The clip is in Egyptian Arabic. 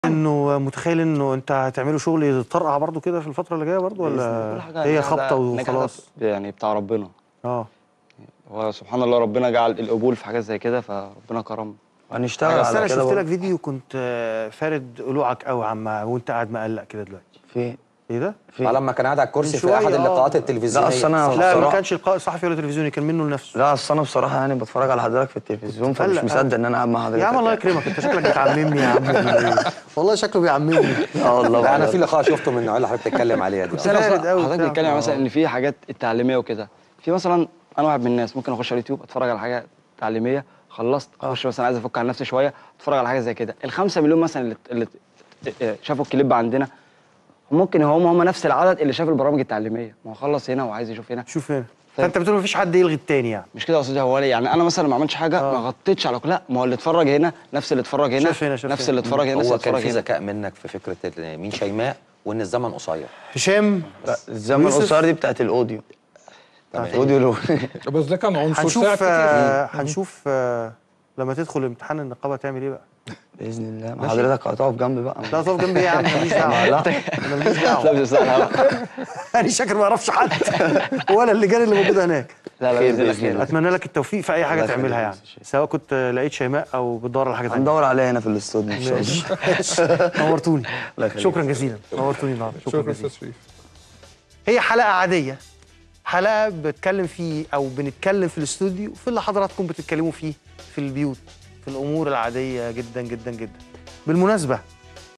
انه متخيل انه انت هتعملوا شغل يتطرقع برضو كده في الفتره اللي جايه برضو ولا كل حاجة هي نجاح ده- خبطه نجاح ده وخلاص يعني بتاع ربنا اه هو سبحان الله ربنا جعل القبول في حاجات زي كده فربنا كرم هنشتغل بس انا على شفت كده لك برضه. فيديو كنت آه، فارد قلوعك قوي عم وانت قاعد مقلق كده دلوقتي في ايه ده؟ في آه، لما كان قاعد على الكرسي من في احد شوية، اللقاءات آه. التلفزيونيه لا، أصل أنا- لا ما بصراحة- كانش لقاء صحفي ولا تلفزيوني كان منه لنفسه لا اصل انا بصراحه يعني بتفرج على حضرتك في التلفزيون فمش مقلق. مصدق ان انا قاعد مع حضرتك يا عم الله يعني. يكرمك انت شكلك بتعممني يا عم والله شكله بيعممني اه والله لا انا والله. في لقاء شفته من النوع اللي حضرتك بتتكلم عليها دي كنت آه. بارد قوي حضرتك وبتاع. بتتكلم يعني مثلا ان في حاجات التعليميه وكده في مثلا انا واحد من الناس ممكن اخش على اليوتيوب اتفرج على حاجه تعليميه خلصت اخش مثلا عايز افك عن نفسي شويه اتفرج على حاجه زي كده الخمسة مليون مثلا اللي, اللي شافوا الكليب عندنا ممكن هم هم نفس العدد اللي شاف البرامج التعليميه ما هو خلص هنا وعايز يشوف هنا شوف هنا فانت بتقول مفيش حد يلغي التاني يعني مش كده يا استاذ هو يعني انا مثلا ما عملتش حاجه آه. ما غطيتش على كل لا ما هو اللي اتفرج هنا نفس اللي اتفرج هنا شاف هنا، شاف نفس هنا. اللي اتفرج هنا نفس هو اللي كان اتفرج في هنا ذكاء منك في فكره ال- مين شيماء وان الزمن قصير هشام لا، الزمن يوسف. القصير دي بتاعت الاوديو تمام. الاوديو لو بس ده كان عنصر ساعد هنشوف كتير آه هنشوف آه لما تدخل امتحان النقابه تعمل ايه بقى باذن الله ما حضرتك هتقف جنبي بقى لا تقف جنبي ايه يا عم ماليش دعوه لا انا ماليش لا دعوه مش سهل انا شاكر ما اعرفش حد ولا اللجان اللي موجوده هناك لا لا خير بإذن الله بإذن الله. خير. اتمنى لك التوفيق في اي حاجه الله تعملها يخليك يعني يا أستاذ. سواء كنت لقيت شيماء او بتدور على حاجه ثانيه هندور عليها هنا في الاستوديو ان شاء الله ماشي نورتوني الله يخليك. شكرا جزيلا نورتوني النهارده شكرا شكرا جزيلا استاذ شريف هي حلقه عاديه حلقه بتكلم فيه او بنتكلم في الاستوديو في اللي حضراتكم بتتكلموا فيه في البيوت في الامور العاديه جدا جدا جدا بالمناسبه